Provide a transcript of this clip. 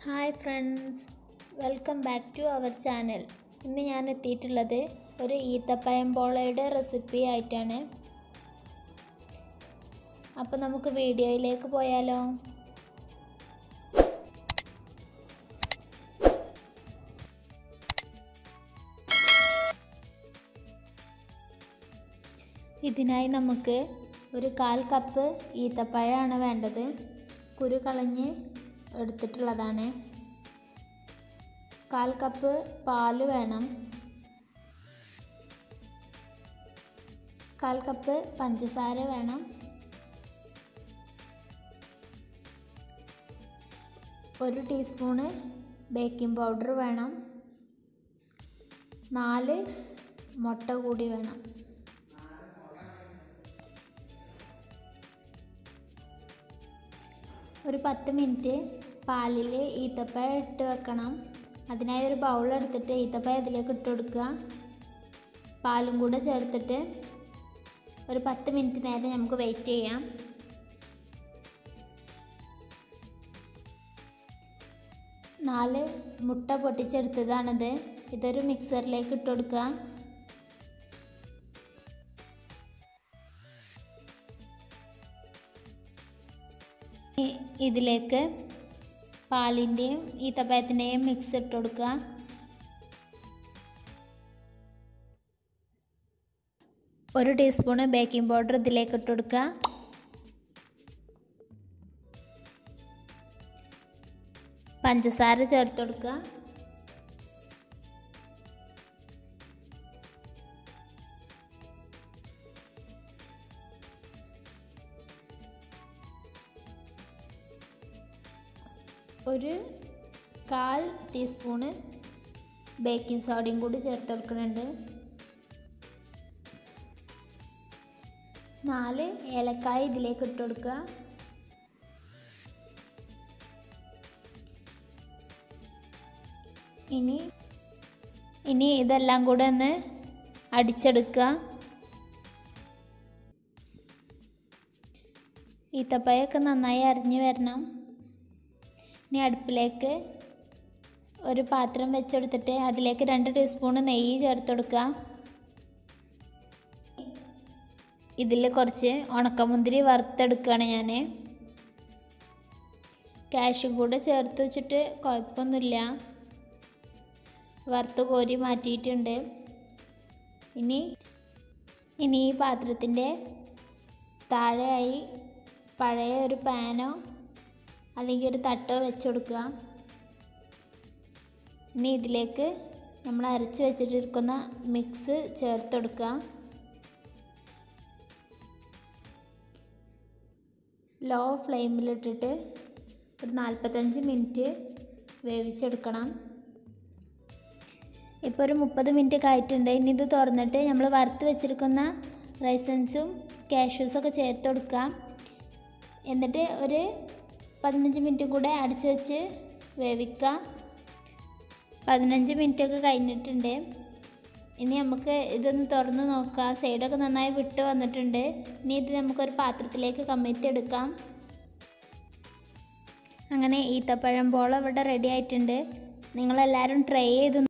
hi friends welcome back to our channel ഇന്ന് ഞാൻ എത്തിയിട്ടുള്ളത് ഒരു ഈത്തപ്പഴം പോളയുടെ റെസിപ്പി ആയിട്ടാണ് അപ്പോൾ നമുക്ക് വീഡിയോയിലേക്ക് പോയാലോ ഇതിനായി നമുക്ക് ഒരു കാൽ കപ്പ് ഈത്തപ്പഴമാണ് വേണ്ടത് കുരു കളഞ്ഞ് എടുത്തിട്ടുള്ളതാണ് കാൽ കപ്പ് പാല് വേണം കാൽ കപ്പ് പഞ്ചസാര വേണം ഒരു ടീസ്പൂണ് ബേക്കിംഗ് പൗഡർ വേണം നാല് മുട്ട കൂടി വേണം ഒരു പത്ത് മിനിറ്റ് പാലിൽ ഈത്തപ്പഴം ഇട്ട് വെക്കണം അതിനായി ഒരു ബൗൾ എടുത്തിട്ട് ഈത്തപ്പഴം ഇതിലേക്ക് ഇട്ട് കൊടുക്കുക പാലും കൂടെ ചേർത്തിട്ട് ഒരു പത്ത് മിനിറ്റ് നേരം നമുക്ക് വെയിറ്റ് ചെയ്യാം നാല് മുട്ട പൊട്ടിച്ചെടുത്തതാണിത് ഇതൊരു മിക്സറിലേക്ക് ഇട്ട് കൊടുക്കുക ഇതിലേക്ക് പാലിൻ്റെയും ഈത്തപ്പഴത്തിൻ്റെയും മിക്സ് ഇട്ട് കൊടുക്കുക ഒരു ടീസ്പൂണ് ബേക്കിംഗ് പൗഡർ ഇതിലേക്ക് ഇട്ട് കൊടുക്കുക പഞ്ചസാര ചേർത്ത് കൊടുക്കുക ഒരു കാൽ ടീസ്പൂണ് ബേക്കിംഗ് സോഡയും കൂടി ചേർത്ത് കൊടുക്കുന്നുണ്ട് നാല് ഏലക്കായ ഇതിലേക്ക് ഇട്ട് കൊടുക്കുക ഇനി ഇനി ഇതെല്ലാം കൂടെ ഒന്ന് അടിച്ചെടുക്കുക ഈത്തപ്പഴമൊക്കെ നന്നായി അരിഞ്ഞു വരണം ഇനി അടുപ്പിലേക്ക് ഒരു പാത്രം വെച്ചെടുത്തിട്ട് അതിലേക്ക് രണ്ട് ടീസ്പൂണ് നെയ്യ് ചേർത്ത് കൊടുക്കുക ഇതിൽ കുറച്ച് ഉണക്കമുന്തിരി വറുത്തെടുക്കുകയാണ് ഞാൻ ക്യാഷും കൂടെ ചേർത്ത് വെച്ചിട്ട് കുഴപ്പമൊന്നുമില്ല വറുത്ത് കോരി മാറ്റിയിട്ടുണ്ട് ഇനി ഇനി ഈ പാത്രത്തിൻ്റെ താഴെയായി പഴയ ഒരു പാനോ അല്ലെങ്കിൽ ഒരു തട്ടോ വെച്ച് കൊടുക്കുക ഇനി ഇതിലേക്ക് നമ്മൾ അരച്ച് വെച്ചിട്ടിരിക്കുന്ന മിക്സ് ചേർത്ത് കൊടുക്കുക ലോ ഫ്ലെയിമിലിട്ടിട്ട് ഒരു നാൽപ്പത്തഞ്ച് മിനിറ്റ് വേവിച്ചെടുക്കണം ഇപ്പോൾ ഒരു മുപ്പത് മിനിറ്റ് ആയിട്ടുണ്ട് ഇനി ഇത് തുറന്നിട്ട് നമ്മൾ വറുത്ത് വെച്ചിരിക്കുന്ന റൈസൻസും കാഷ്യൂസൊക്കെ ചേർത്ത് കൊടുക്കുക എന്നിട്ട് ഒരു പതിനഞ്ച് മിനിറ്റ് കൂടെ അടച്ചു വെച്ച് വേവിക്കുക പതിനഞ്ച് മിനിറ്റൊക്കെ കഴിഞ്ഞിട്ടുണ്ട് ഇനി നമുക്ക് ഇതൊന്ന് തുറന്ന് നോക്കാം സൈഡൊക്കെ നന്നായി വിട്ട് വന്നിട്ടുണ്ട് ഇനി ഇത് നമുക്കൊരു പാത്രത്തിലേക്ക് കമ്മിത്തെടുക്കാം അങ്ങനെ ഈത്തപ്പഴം പോളം ഇവിടെ റെഡി ആയിട്ടുണ്ട് നിങ്ങളെല്ലാവരും ട്രൈ ചെയ്ത്